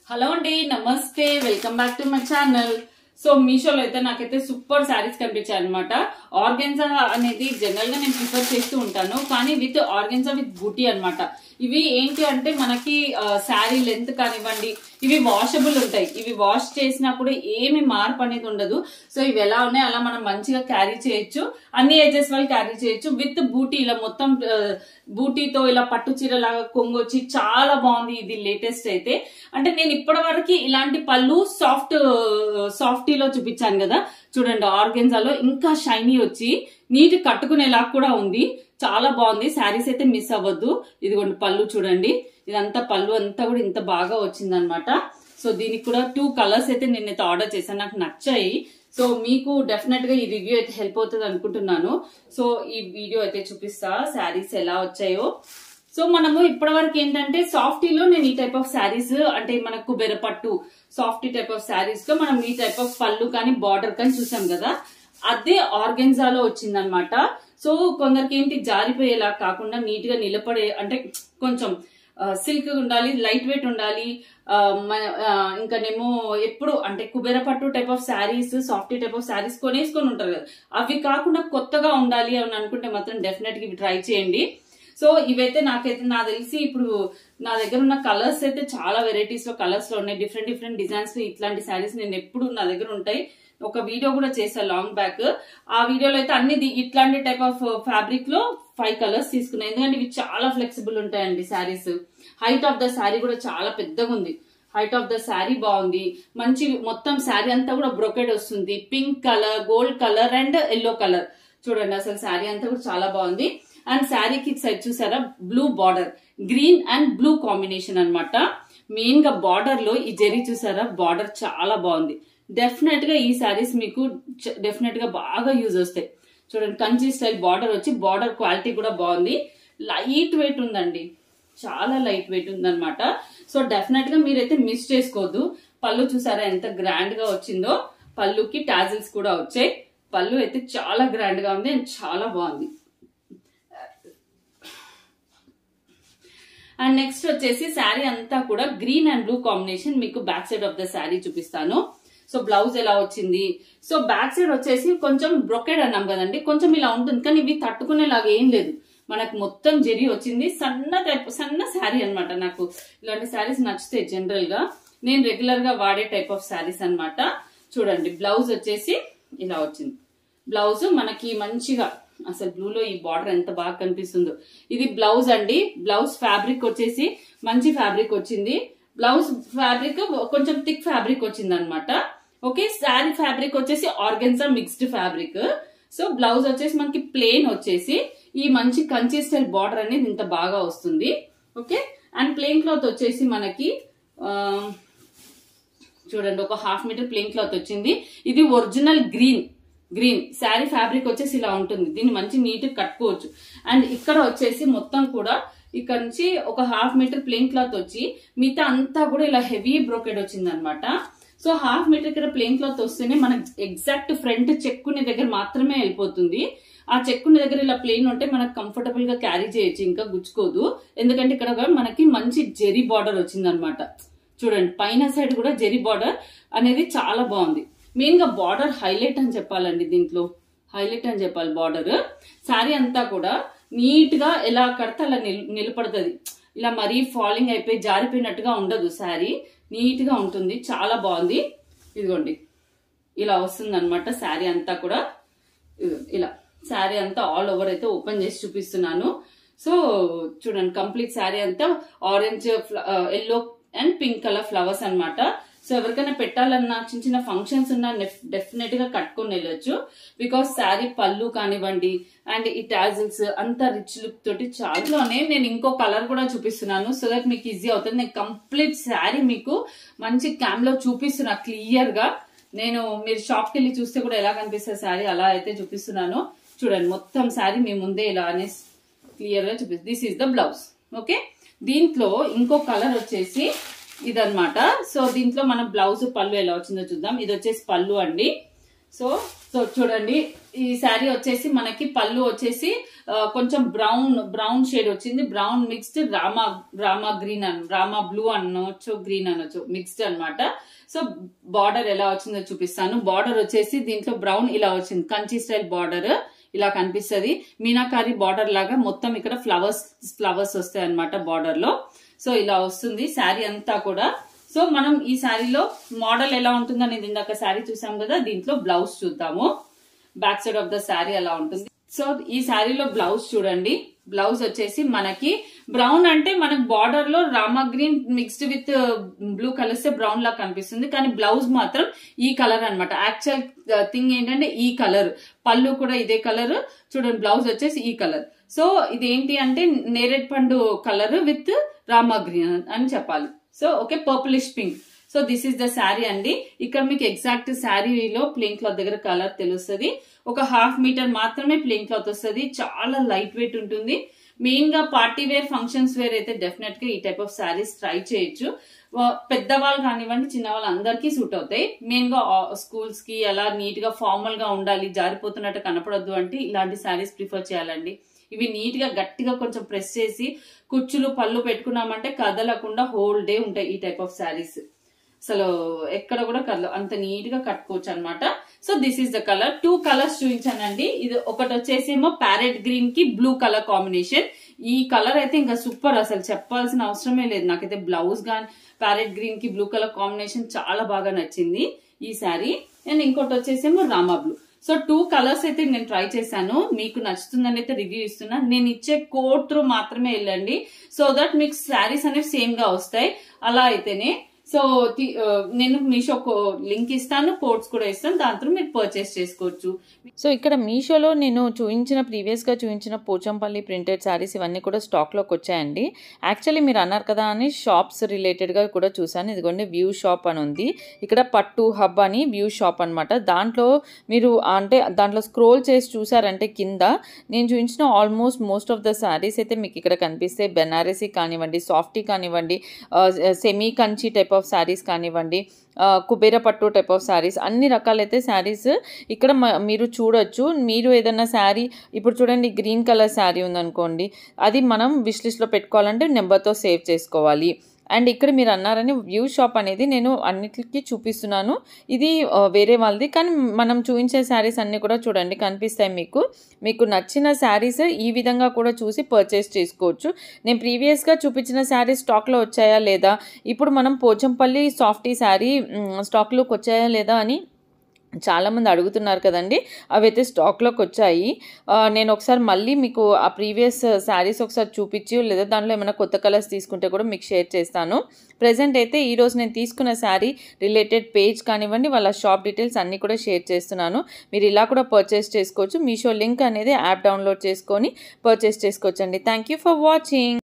hello అండి నమస్తే welcome back to my channel so మీషోలో అయితే నాకైతే సూపర్ శారీస్ కనిపించాయి అనమాట ఆర్గెన్జా అనేది జనరల్ గా నేను ప్రిఫర్ చేస్తూ ఉంటాను కానీ విత్ ఆర్గెన్జా విత్ బూటీ అన్నమాట ఇవి ఏంటి అంటే మనకి శారీ లెంత్ కానివ్వండి ఇవి వాషబుల్ ఉంటాయి ఇవి వాష్ చేసినా కూడా ఏమి మార్పు అనేది ఉండదు సో ఇవి ఎలా ఉన్నాయి అలా మనం మంచిగా క్యారీ చేయొచ్చు అన్ని ఏజెస్ వాళ్ళు క్యారీ చేయొచ్చు విత్ బూటీ ఇలా మొత్తం ఆ, బూటీతో ఇలా పట్టు చీర లాగా కొంగొచ్చి చాలా బాగుంది ఇది లేటెస్ట్ అయితే అంటే నేను ఇప్పటి వరకు ఇలాంటి పళ్ళు సాఫ్ట్ సాఫ్టీలో చూపించాను కదా చూడండి ఆర్గెన్జాలో ఇంకా షైనీ వచ్చి నీట్ కట్టుకునేలా కూడా ఉంది చాలా బాగుంది శారీస్ అయితే మిస్ అవ్వద్దు ఇదిగోండి పళ్ళు చూడండి ఇదంతా పళ్ళు అంతా కూడా ఇంత బాగా వచ్చిందనమాట సో దీనికి కూడా టూ కలర్స్ అయితే నేనైతే ఆర్డర్ చేశాను నాకు నచ్చాయి సో మీకు డెఫినెట్ గా ఈ రివ్యూ అయితే హెల్ప్ అవుతుంది అనుకుంటున్నాను సో ఈ వీడియో అయితే చూపిస్తా శారీస్ ఎలా వచ్చాయో సో మనము ఇప్పటి వరకు ఏంటంటే సాఫ్టీలో నేను ఈ టైప్ ఆఫ్ శారీస్ అంటే మనకు బెరపట్టు సాఫ్టీ టైప్ ఆఫ్ శారీస్ లో మనం ఈ టైప్ ఆఫ్ పళ్ళు కానీ బార్డర్ కానీ చూసాం కదా అదే ఆర్గెన్జాలో వచ్చిందనమాట సో కొందరికి ఏంటి జారిపోయేలా కాకుండా నీట్ గా నిలబడే అంటే కొంచెం సిల్క్ ఉండాలి లైట్ వెయిట్ ఉండాలి ఆ, మ- ఆ, ఇంకానేమో ఎప్పుడు అంటే కుబేర పట్టు type of saris soft type of saris కొనేసుకొని ఉంటారు కదా అవి కాకుండా కొత్తగా ఉండాలి అని అనుకుంటే మాత్రం డెఫినెట్ గా ఇవి ట్రై చేయండి సో ఇవైతే నాకైతే నాకు తెలిసి ఇప్పుడు నా దగ్గర ఉన్న కలర్స్ అయితే చాలా వెరైటీస్ లో కలర్స్ లో ఉన్నాయి డిఫరెంట్ డిఫరెంట్ డిజైన్స్ లో ఇట్లాంటి శారీస్ నేను ఎప్పుడు నా దగ్గర ఉంటాయి ఒక వీడియో కూడా చేశా లాంగ్ బ్యాక్ ఆ వీడియోలో అయితే అన్ని ది- ఇట్లాంటి టైప్ ఆఫ్ ఫ్యాబ్రిక్ లో ఫైవ్ కలర్స్ తీసుకున్నాయి ఎందుకంటే ఇవి చాలా ఫ్లెక్సిబుల్ ఉంటాయండి saris height of the sari కూడా చాలా పెద్దగా ఉంది హైట్ ఆఫ్ ద శారీ బాగుంది మంచి మొత్తం శారీ అంతా కూడా బ్రొకెడ్ వస్తుంది pink colour gold colour and yellow colour చూడండి అసలు శారీ అంతా కూడా చాలా బాగుంది అండ్ శారీకి సైడ్ చూసారా blue border green and blue combination అన్నమాట మెయిన్ గా బార్డర్ లో ఈ జెరీ చూసారా బార్డర్ చాలా బాగుంది డెఫినెట్ గా ఈ శారీస్ మీకు డెఫినెట్ గా బాగా యూజ్ వస్తాయి చూడండి కంచి స్టైల్ బార్డర్ వచ్చి బార్డర్ క్వాలిటీ కూడా బాగుంది లైట్ వెయిట్ ఉందండి చాలా లైట్ వెయిట్ ఉందన్నమాట సో డెఫినెట్ గా మీరైతే మిస్ చేసుకోవద్దు పళ్ళు చూసారా ఎంత గ్రాండ్ గా వచ్చిందో పళ్ళుకి టాజిల్స్ కూడా వచ్చాయి పళ్ళు అయితే చాలా గ్రాండ్ గా ఉంది అండ్ చాలా బాగుంది అండ్ నెక్స్ట్ వచ్చేసి శారీ అంతా కూడా గ్రీన్ అండ్ బ్లూ కాంబినేషన్ మీకు back side of the sari చూపిస్తాను సో బ్లౌజ్ ఎలా వచ్చింది సో బ్యాక్ సైడ్ వచ్చేసి కొంచెం బ్రొకెడ్ అన్నాం కదండి కొంచెం ఇలా ఉంటుంది కానీ ఇవి తట్టుకునేలాగా ఏం లేదు మనకు మొత్తం జెరీ వచ్చింది సన్న టైప్ సన్న శారీ అన్నమాట నాకు ఇలాంటి శారీస్ నచ్చుతాయి జనరల్ గా నేను రెగ్యులర్ గా వాడే టైప్ ఆఫ్ శారీస్ అన్నమాట చూడండి బ్లౌజ్ వచ్చేసి ఇలా వచ్చింది బ్లౌజ్ మనకి మంచిగా అసలు బ్లూలో ఈ బార్డర్ ఎంత బాగా కనిపిస్తుందో ఇది బ్లౌజ్ అండి బ్లౌజ్ ఫ్యాబ్రిక్ వచ్చేసి మంచి ఫ్యాబ్రిక్ వచ్చింది బ్లౌజ్ ఫ్యాబ్రిక్ కొంచెం థిక్ ఫ్యాబ్రిక్ వచ్చింది అనమాట ఓకే శారీ ఫ్యాబ్రిక్ వచ్చేసి organza mixed fabric so blouse వచ్చేసి మనకి ప్లెయిన్ వచ్చేసి ఈ మంచి కంచి స్టైల్ బార్డర్ అనేది ఇంత బాగా వస్తుంది ఓకే అండ్ ప్లెయిన్ క్లాత్ వచ్చేసి మనకి ఆ, చూడండి ఒక హాఫ్ మీటర్ ప్లెయిన్ క్లాత్ వచ్చింది ఇది original green green sari fabric వచ్చేసి ఇలా ఉంటుంది దీన్ని మంచి నీట్ కట్టుకోవచ్చు అండ్ ఇక్కడ వచ్చేసి మొత్తం కూడా ఇక్కడ నుంచి ఒక హాఫ్ మీటర్ ప్లెయిన్ క్లాత్ వచ్చి మిగతా అంతా కూడా ఇలా హెవీ బ్రోకెడ్ వచ్చింది అనమాట సో హాఫ్ మీటర్ ఇక్కడ ప్లెయిన్ క్లాత్ వస్తేనే మనకి ఎగ్జాక్ట్ ఫ్రంట్ చెక్కుని దగ్గర మాత్రమే వెళ్ళిపోతుంది ఆ చెక్కుని దగ్గర ఇలా ప్లెయిన్ ఉంటే మనకు కంఫర్టబుల్ గా క్యారీ చేయొచ్చు ఇంకా గుచ్చుకోదు ఎందుకంటే ఇక్కడ కూడా మనకి మంచి జెరీ బార్డర్ వచ్చింది చూడండి పైన సైడ్ కూడా జెరీ బార్డర్ అనేది చాలా బాగుంది మెయిన్ గా బార్డర్ హైలైట్ అని చెప్పాలండి దీంట్లో హైలైట్ అని చెప్పాలి బార్డర్ శారీ అంతా కూడా నీట్ గా ఎలా కడితే అలా నిల్ నిలబడుతుంది ఇలా మరీ ఫాలింగ్ అయిపోయి జారిపోయినట్టుగా ఉండదు శారీ నీట్ గా ఉంటుంది చాలా బాగుంది ఇదిగోండి ఇలా వస్తుంది అనమాట శారీ అంతా కూడా ఇదిగో ఇలా శారీ అంతా ఆల్ ఓవర్ అయితే ఓపెన్ చేసి చూపిస్తున్నాను సో చూడండి కంప్లీట్ శారీ అంతా orange yellow and pink colour flowers అన్నమాట సో ఎవరికైనా పెట్టాలన్నా చిన్న చిన్న ఫంక్షన్స్ ఉన్నా డెఫినెట్ గా కట్టుకొని వెళ్ళొచ్చు బికాస్ శారీ పళ్ళు కానివ్వండి అండ్ ఈ టాజిల్స్ అంత రిచ్ లుక్ తోటి చాలానే నేను ఇంకో కలర్ కూడా చూపిస్తున్నాను సో దట్ మీకు ఈజీ అవుతుంది నేను కంప్లీట్ శారీ మీకు మంచి క్యామ్ లో చూపిస్తున్నా క్లియర్ గా నేను మీరు షాప్కి వెళ్ళి చూస్తే కూడా ఎలా కనిపిస్తుంది శారీ అలా అయితే చూపిస్తున్నాను చూడండి మొత్తం శారీ మీ ముందే ఇలా అనేసి క్లియర్ గా చూపిస్తుంది this is the blouse okay దీంట్లో ఇంకో కలర్ వచ్చేసి ఇదన్నమాట సో దీంట్లో మన బ్లౌజ్ పళ్ళు ఎలా వచ్చిందో చూద్దాం ఇది వచ్చేసి పళ్ళు అండి సో సో చూడండి ఈ శారీ వచ్చేసి మనకి పళ్ళు వచ్చేసి ఆ, కొంచెం బ్రౌన్ బ్రౌన్ షేడ్ వచ్చింది brown mixed Rama Rama green అన్ రామా బ్లూ అనొచ్చు గ్రీన్ అనొచ్చు మిక్స్డ్ అన్నమాట సో బార్డర్ ఎలా వచ్చిందో చూపిస్తాను బార్డర్ వచ్చేసి దీంట్లో బ్రౌన్ ఇలా వచ్చింది కంచి స్టైల్ బార్డర్ ఇలా కనిపిస్తది మీనాకారి బార్డర్ లాగా మొత్తం ఇక్కడ ఫ్లవర్స్ ఫ్లవర్స్ వస్తాయి అనమాట బార్డర్ లో సో ఇలా వస్తుంది శారీ అంతా కూడా సో మనం ఈ శారీలో మోడల్ ఎలా ఉంటుంది అనేది ఇందాక శారీ చూసాం కదా దీంట్లో బ్లౌజ్ చూద్దాము back side of the sari ఎలా ఉంటుంది సో ఈ శారీలో బ్లౌజ్ చూడండి బ్లౌజ్ వచ్చేసి మనకి బ్రౌన్ అంటే మనకు బార్డర్ లో Rama green mixed with blue కలిస్తే బ్రౌన్ లా కనిపిస్తుంది కానీ బ్లౌజ్ మాత్రం ఈ కలర్ అన్నమాట యాక్చువల్ థింగ్ ఏంటంటే ఈ కలర్ పళ్ళు కూడా ఇదే కలర్ చూడండి బ్లౌజ్ వచ్చేసి ఈ కలర్ సో ఇది ఏంటి అంటే నేరేడ్ పండు కలర్ విత్ రామా గ్రీన్ అని చెప్పాలి so okay purplish pink so this is the sari అండి ఇక్కడ మీకు ఎగ్జాక్ట్ శారీలో ప్లెయిన్ క్లాత్ దగ్గర కలర్ తెలుస్తుంది ఒక హాఫ్ మీటర్ మాత్రమే ప్లెయిన్ క్లాత్ వస్తుంది చాలా లైట్ వెయిట్ ఉంటుంది మెయిన్ గా పార్టీ వేర్ ఫంక్షన్స్ వేర్ అయితే డెఫినెట్ గా ఈ టైప్ ఆఫ్ శారీస్ ట్రై చేయొచ్చు వా- పెద్దవాళ్ళు కానివ్వండి చిన్నవాళ్ళు అందరికీ సూట్ అవుతాయి మెయిన్ గా స్కూల్స్ కి అలా నీట్ గా ఫార్మల్ గా ఉండాలి జారిపోతున్నట్టు కనపడొద్దు అంటే ఇలాంటి శారీస్ ప్రిఫర్ చేయాలండి ఇవి నీట్ గా గట్టిగా కొంచెం ప్రెస్ చేసి కుచ్చులు పళ్ళు పెట్టుకున్నామంటే కదలకుండా హోల్ డే ఉంటాయి ఈ టైప్ ఆఫ్ శారీస్ అసలు ఎక్కడ కూడా కదల అంత నీట్ గా కట్టుకోవచ్చు అనమాట so this is the colour two colours చూపించానండి ఇది ఒకటి వచ్చేసి ఏమో ప్యారెట్ గ్రీన్ కి బ్లూ కలర్ కాంబినేషన్ ఈ కలర్ అయితే ఇంకా సూపర్ అసలు చెప్పాల్సిన అవసరమే లేదు నాకైతే బ్లౌజ్ గాని ప్యారెట్ గ్రీన్ కి బ్లూ కలర్ కాంబినేషన్ చాలా బాగా నచ్చింది ఈ శారీ అండ్ ఇంకోటి వచ్చేసేమో Rama blue so two colours అయితే నేను ట్రై చేశాను మీకు నచ్చుతుందని అయితే రివ్యూ ఇస్తున్నా నేను ఇచ్చే కోడ్ త్రూ మాత్రమే వెళ్ళండి సో దట్ మీకు శారీస్ అనేవి సేమ్ గా వస్తాయి అలా అయితేనే సో తి- ఆ, నేను మీషో లింక్ ఇస్తాను కోడ్స్ కూడా ఇస్తాను దాంతో మీరు పర్చేస్ చేసుకోవచ్చు సో ఇక్కడ మీషోలో నేను చూపించిన ప్రీవియస్గా చూపించిన పోచంపల్లి ప్రింటెడ్ శారీస్ ఇవన్నీ కూడా స్టాక్లోకి వచ్చాయండి యాక్చువల్లీ మీరు అన్నారు కదా అని షాప్స్ రిలేటెడ్గా కూడా చూసాను ఇదిగోండి వ్యూ షాప్ అని ఉంది ఇక్కడ పట్టు హబ్ అని వ్యూ షాప్ అన్నమాట దాంట్లో మీరు అంటే దాంట్లో స్క్రోల్ చేసి చూసారంటే కింద నేను చూపించిన almost most of the saris అయితే మీకు ఇక్కడ కనిపిస్తే బెనారసీ కానివ్వండి సాఫ్టీ కానివ్వండి semi Kanchi type of saris కానివ్వండి ఆ, కుబేర పట్టు టైప్ ఆఫ్ శారీస్ అన్ని రకాలైతే శారీస్ ఇక్కడ మ- మీరు చూడొచ్చు మీరు ఏదైనా శారీ ఇప్పుడు చూడండి గ్రీన్ కలర్ శారీ ఉందనుకోండి అది మనం విష్ లిస్ట్లో పెట్టుకోవాలంటే నెంబర్తో సేవ్ చేసుకోవాలి అండ్ ఇక్కడ మీరు అన్నారని వ్యూ షాప్ అనేది నేను అన్నిటికీ చూపిస్తున్నాను ఇది ఆ, వేరే వాళ్ళది కానీ మనం చూపించే శారీస్ అన్నీ కూడా చూడండి కనిపిస్తాయి మీకు మీకు నచ్చిన శారీస్ ఈ విధంగా కూడా చూసి పర్చేస్ చేసుకోవచ్చు నేను ప్రీవియస్గా చూపించిన శారీస్ స్టాక్లో వచ్చాయా లేదా ఇప్పుడు మనం పోచంపల్లి సాఫ్టీ శారీ మ్, స్టాక్లోకి వచ్చాయా లేదా అని చాలామంది అడుగుతున్నారు కదండి అవి అయితే స్టాక్లోకి వచ్చాయి ఆ, నేను ఒకసారి మళ్ళీ మీకు ఆ ప్రీవియస్ శారీస్ ఒకసారి చూపించి లేదా దాంట్లో ఏమైనా కొత్త కలర్స్ తీసుకుంటే కూడా మీకు షేర్ చేస్తాను ప్రజెంట్ అయితే ఈరోజు నేను తీసుకున్న శారీ రిలేటెడ్ పేజ్ కానివ్వండి వాళ్ళ షాప్ డీటెయిల్స్ అన్నీ కూడా షేర్ చేస్తున్నాను మీరు ఇలా కూడా పర్చేస్ చేసుకోవచ్చు మీషో లింక్ అనేది యాప్ డౌన్లోడ్ చేసుకొని పర్చేస్ చేసుకోవచ్చు అండి థ్యాంక్ యూ ఫర్ వాచింగ్